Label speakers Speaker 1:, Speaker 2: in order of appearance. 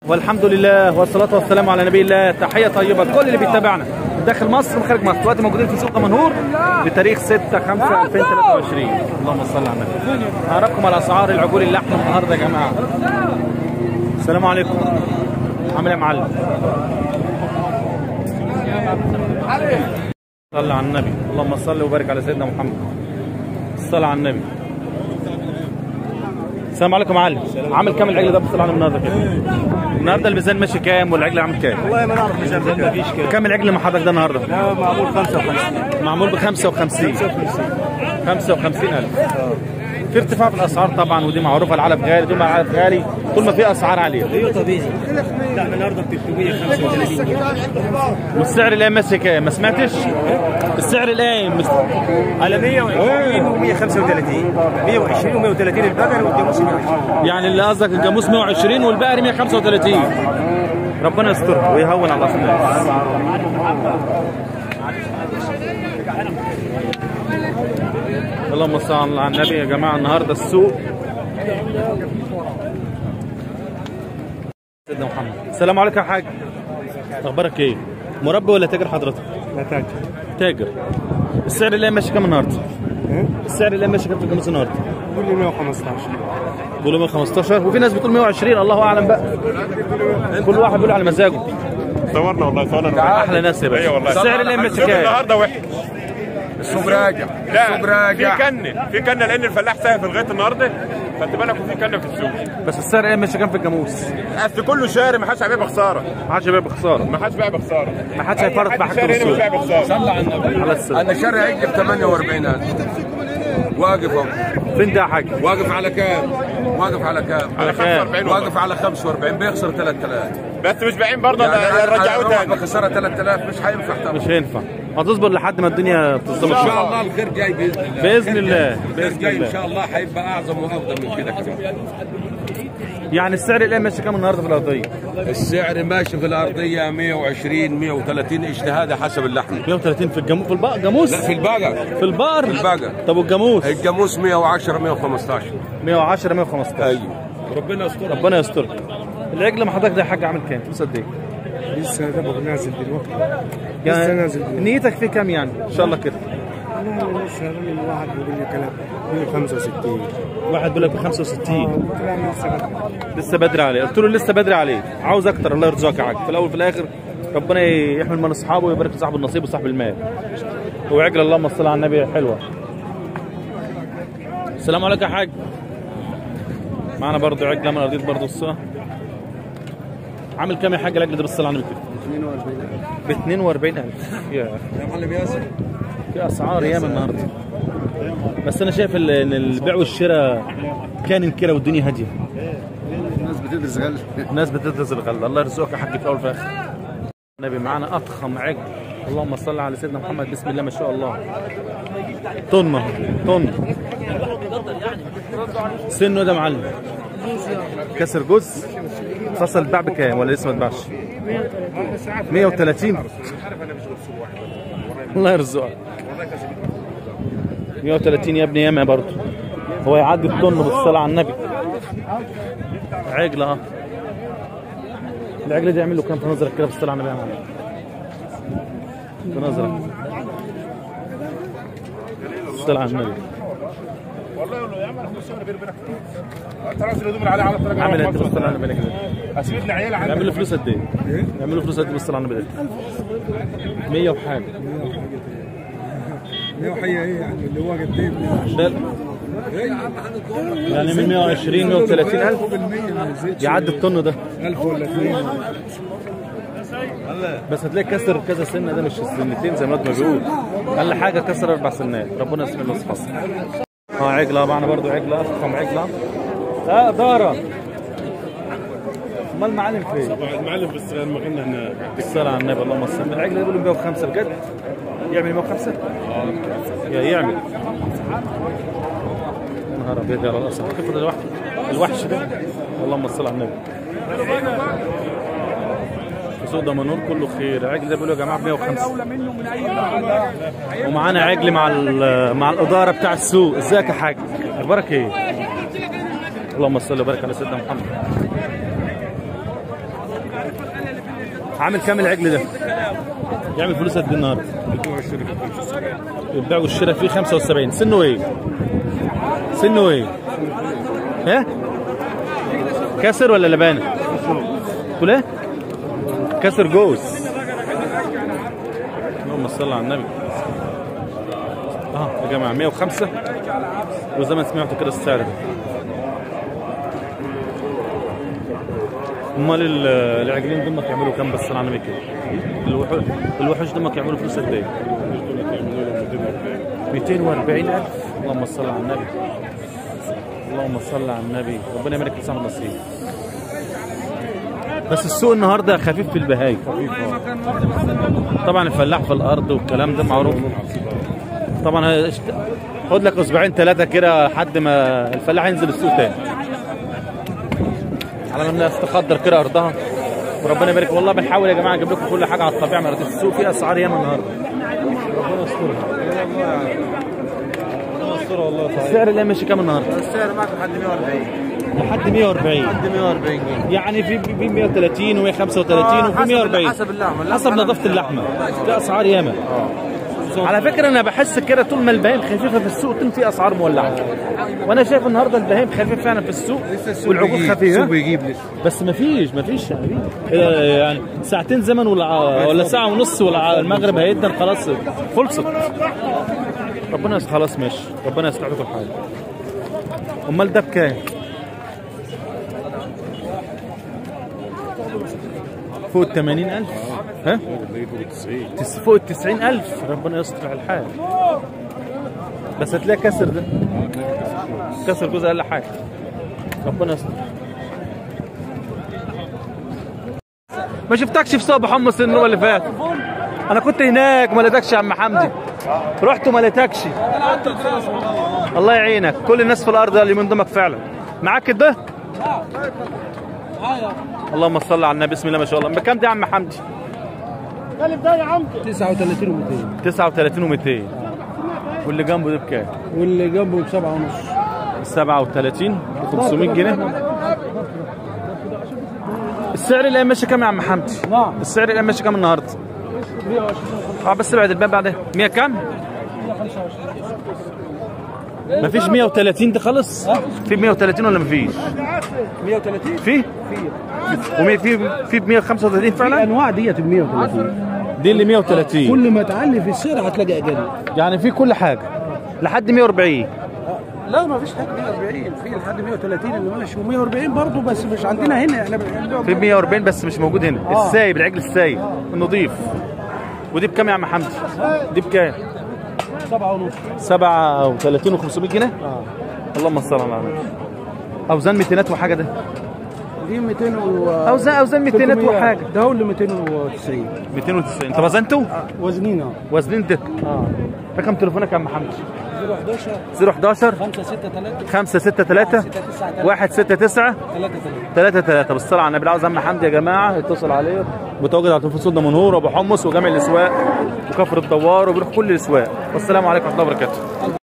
Speaker 1: والحمد لله والصلاة والسلام على نبي الله تحية طيبة كل اللي بيتابعنا داخل مصر وخارج مصر دلوقتي موجودين في سوق منهور بتاريخ 6 5 2023 اللهم صل على النبي هعرفكم على اسعار العجول اللحم النهارده يا جماعه السلام عليكم عامل ايه يا معلم صل على النبي اللهم صل وبارك على سيدنا محمد الصلاة على النبي السلام عليكم يا معلم عامل كام العجل ده بالصلاة على النبي النهارده كده النهارده الميزان ماشي كام والعجل عامل كام
Speaker 2: والله ما نعرف ميزان ما فيش كده
Speaker 1: كام العجل مع حضرتك ده النهارده
Speaker 2: لا معمول 55
Speaker 1: معمول ب 55
Speaker 2: 55
Speaker 1: 55000 في ارتفاع في الاسعار طبعا ودي معروفه العلف غالي طول ما العلف غالي طول ما في اسعار عاليه
Speaker 2: تويوتا بيزي لا النهارده ب 335
Speaker 1: والسعر الان ماشي كام ما سمعتش السعر الان مس...
Speaker 2: على 120 و135 120 و130 البقر والجاموس 120
Speaker 1: يعني اللي قصدك الجاموس 120 والبقري 135 ربنا يسترها ويهون على الناس اللهم صل على النبي يا جماعه النهارده السوق سيدنا محمد السلام عليكم يا حاج اخبارك ايه مربي ولا تاجر حضرتك
Speaker 2: لا تاج
Speaker 1: تاجر السعر اللي ماشي كام النهارده السعر اللي ماشي كام في الجاموس النهارده
Speaker 2: كل 115
Speaker 1: بيقولوا 115 وفي ناس بتقول 120 الله اعلم بقى كل واحد بيقول على مزاجه
Speaker 3: صورنا والله صورنا
Speaker 1: احلى ناس يا باشا
Speaker 3: ايوه والله
Speaker 1: السعر اللي ماشي
Speaker 3: السوق
Speaker 1: كام
Speaker 3: النهارده وحش
Speaker 4: السوق راجع
Speaker 3: لا
Speaker 4: السوق راجع
Speaker 3: في كنه في كنه لان الفلاح ساهي في لغايه النهارده خدت بالك وفي كنه في السوق
Speaker 1: بس السعر اللي ماشي كام في الجاموس
Speaker 3: اصل كله شاري ما حدش هيبيع بخساره
Speaker 1: ما حدش هيبيع بخساره
Speaker 3: ما حدش بيع بخساره
Speaker 1: ما حدش هيفرط
Speaker 3: حد
Speaker 1: بحاجته
Speaker 3: شاري هنا مش
Speaker 1: بالسوق
Speaker 3: بيع بخساره
Speaker 1: على السلام
Speaker 4: انا شاري عجل ب 48000 واقف اهو
Speaker 1: فين ده يا حاج
Speaker 4: واقف على كام؟ واقف على كام؟
Speaker 1: على كام
Speaker 3: 45 والله.
Speaker 4: واقف على 45 بيخسر 3000
Speaker 3: بس مش بايعين برضه
Speaker 4: يعني
Speaker 3: ده
Speaker 4: أنا
Speaker 3: رجعوه
Speaker 4: أروح
Speaker 3: تاني
Speaker 4: بخساره 3000 مش هينفع طبعا
Speaker 1: مش هينفع هتصبر لحد ما الدنيا
Speaker 4: ان
Speaker 1: تظبط
Speaker 4: شاء الله الخير جاي باذن الله
Speaker 1: بإذن
Speaker 4: الخير
Speaker 1: الله،
Speaker 4: جاي.
Speaker 1: بإذن
Speaker 4: الخير جاي
Speaker 1: الله.
Speaker 4: ان شاء الله هيبقى اعظم وافضل من كده كمان
Speaker 1: يعني السعر اللي ماشي كام النهارده في الارضيه
Speaker 4: السعر ماشي في الارضيه 120 130 اجتهاد حسب اللحم
Speaker 1: 130 في الجاموس في البقر جاموس
Speaker 4: لا في البقر
Speaker 1: في البقر
Speaker 4: في البقر.
Speaker 1: طب والجاموس
Speaker 4: الجاموس 110 115
Speaker 1: 110 115
Speaker 4: ايوه ربنا يستر
Speaker 1: ربنا يسترك العجل ما حضرتك ده يا حاج عامل كام فلوس قد ايه
Speaker 2: لسه ده بقى نازل دلوقتي
Speaker 1: يعني
Speaker 2: لسه نازل دلوقتي.
Speaker 1: نيتك فيه كام يعني ان شاء الله كده
Speaker 2: والله لسه الراجل الواحد بيقول لي كلام 165
Speaker 1: واحد بيقول لك ب 65
Speaker 2: كلام لسه بدري.
Speaker 1: لسه بدري عليه قلت له لسه بدري عليه عاوز اكتر الله يرزقك يا حاج في الاول وفي الاخر ربنا يحمل من اصحابه ويبارك في صاحب النصيب وصاحب المال وعجل اللهم صل على النبي حلوه السلام عليكم يا حاج معانا برضو عجله من ارضيه برضو الصلاه عامل كام يا حاج العجل ده بالصلاه على النبي كده ب 42000 يا
Speaker 4: يا معلم ياسر
Speaker 1: في اسعار ياما النهارده بس انا شايف ال- ان البيع والشراء كان كده والدنيا هاديه
Speaker 4: الناس بتدرس غل
Speaker 1: الناس بتدرس الغله الله يرزقك يا حاج في الاول وفي الاخر النبي معانا اضخم عجل اللهم صل على سيدنا محمد بسم الله ما شاء الله طن اهو طن سنه ده معلم كسر جزء فصل باع بكام ولا لسه ما اتباعش 130 الله يرزقك 130 يا ابني ياما برضه هو يعدي الطن بالصلاه على النبي عجله اه العجله دي يعمل له كام في نظرك كده بالصلاه على النبي يا معلم في نظرك الصلاه على النبي
Speaker 3: ترى اللي عليه على الطريق
Speaker 1: عامل قد ايه بالصلاه على النبي كده
Speaker 3: اسيب عيال عندك
Speaker 1: يعمل له فلوس قد ايه؟ يعمل له فلوس قد ايه بالصلاه على النبي 100 وحاجه
Speaker 2: 100 وحيه ايه يعني اللي هو قد ايه
Speaker 1: ده يعني من 120 130 الف يعدي الطن ده
Speaker 2: 1000 ولا 2
Speaker 1: بس هتلاقي كسر كذا سنه ده مش السنتين زي ما انت بيقول اقل حاجه كسر اربع سنات ربنا يسلم الناس حصل اه عجله معنا برضو عجله افخم عجله لا دارة امال المعلم فين؟
Speaker 3: المعلم بس لما كنا هنا
Speaker 1: الصلاة على النبي اللهم صل العجل ده بيقولوا 105 بجد يعمل 105 يا يعمل يا نهار ابيض يا راسه كيف ده الوحش الوحش ده اللهم صل على النبي سوق دمنهور كله خير عجل ده بيقولوا يا جماعه ب 105 ومعانا عجل مع ال- مع الاداره بتاع السوق ازيك يا حاج اخبارك ايه اللهم صل وبارك على سيدنا محمد عامل كام العجل ده؟ يعمل فلوس قد ايه النهارده؟ البيع والشراء فيه 75 سنه ايه؟ سنه ايه؟ ها؟ كسر ولا لبانه؟ تقول ايه؟ كسر جوز اللهم صل على النبي اه يا جماعه 105 وزي ما سمعتوا كده السعر ده امال ال- العجلين دول يعملوا كام بس على النبي كده الوحوش الوحوش دول يعملوا فلوس قد ايه 240000 اللهم صل على النبي اللهم صل على النبي ربنا يبارك في صاحب النصيب بس السوق النهارده خفيف في البهايم طبعا الفلاح في الارض والكلام ده معروف طبعا هيشت- خد لك اسبوعين ثلاثه كده لحد ما الفلاح ينزل السوق تاني على ما الناس تقدر كده ارضها وربنا يبارك والله بنحاول يا جماعه نجيب لكم كل حاجه على الطبيعه ما السوق فيه اسعار ياما النهارده ربنا يسترها ربنا يسترها والله تعالى السعر اللي ماشي كام النهارده؟
Speaker 2: السعر معك لحد 140
Speaker 1: لحد 140
Speaker 2: لحد 140 جنيه
Speaker 1: يعني في في 130 و135 وفي 140
Speaker 2: حسب اللحمه
Speaker 1: حسب نظافه اللحمه في اسعار ياما على فكره انا بحس كده طول ما البهايم خفيفه في السوق طول في اسعار مولعه وانا شايف النهارده البهايم خفيف فعلا في السوق والعقود خفيفه
Speaker 2: بيجيب لسه
Speaker 1: بس ما فيش ما فيش يعني إيه يعني ساعتين زمن ولا ولا ساعه ونص ولا المغرب هيدن خلاص خلصت ربنا يس- خلاص ماشي ربنا يصلح لكم الحال امال ده بكام فوق ال 80000 ها تس- فوق ال 90000 ربنا يصلح الحال بس هتلاقي كسر ده كسر جزء اقل حاجه ربنا يصلح ما شفتكش في سوق ابو حمص النوبه اللي فات انا كنت هناك ما لقيتكش يا عم حمدي رحت وما لقيتكش الله يعينك كل الناس في الارض اللي من دمك فعلا معاك ده اللهم صل على النبي بسم الله ما شاء الله بكام دي يا عم حمدي
Speaker 2: 39 و200
Speaker 1: 39 و200 واللي جنبه ده بكام
Speaker 2: واللي جنبه بسبعة ونص
Speaker 1: 37 500 جنيه السعر اللي ماشي كام يا عم حمدي
Speaker 2: نعم
Speaker 1: السعر اللي ماشي كام النهارده اه بس ابعد الباب بعدها 100 كام مفيش 130 ده خلص في 130 ولا مفيش
Speaker 2: 130
Speaker 1: في وفي في في ب 135 فعلا
Speaker 2: انواع ديت ب 130
Speaker 1: دي اللي 130
Speaker 2: كل ما تعلي في السعر هتلاقي اقل
Speaker 1: يعني في كل حاجه لحد 140
Speaker 2: لا ما فيش حاجه 140 في لحد 130 اللي ماشي و140 برضه بس مش عندنا هنا احنا بنبيع
Speaker 1: في 140 بس مش موجود هنا
Speaker 2: آه.
Speaker 1: السايب العجل السايب النظيف ودي بكام يا عم حمدي دي بكام
Speaker 2: سبعة ونص
Speaker 1: 37 و500 جنيه
Speaker 2: اه
Speaker 1: اللهم صل على النبي اوزان ميتينات وحاجه ده
Speaker 2: دي 200 و
Speaker 1: اوزان اوزان ميتينات
Speaker 2: 300
Speaker 1: وحاجه
Speaker 2: ده هو اللي 290
Speaker 1: 290 طب وزنته
Speaker 2: وزنين اه
Speaker 1: وزنين ده
Speaker 2: اه
Speaker 1: رقم تليفونك يا عم حمدي
Speaker 2: 011
Speaker 1: 011
Speaker 2: 5 6 3
Speaker 1: 563 169
Speaker 2: 3
Speaker 1: 3 3 بالصلاه على النبي عاوز عم حمدي يا جماعه يتصل عليه متواجد على تليفون سودا منهور وابو حمص وجامع الاسواق وكفر الدوار وبيروح كل الاسواق والسلام عليكم ورحمه الله وبركاته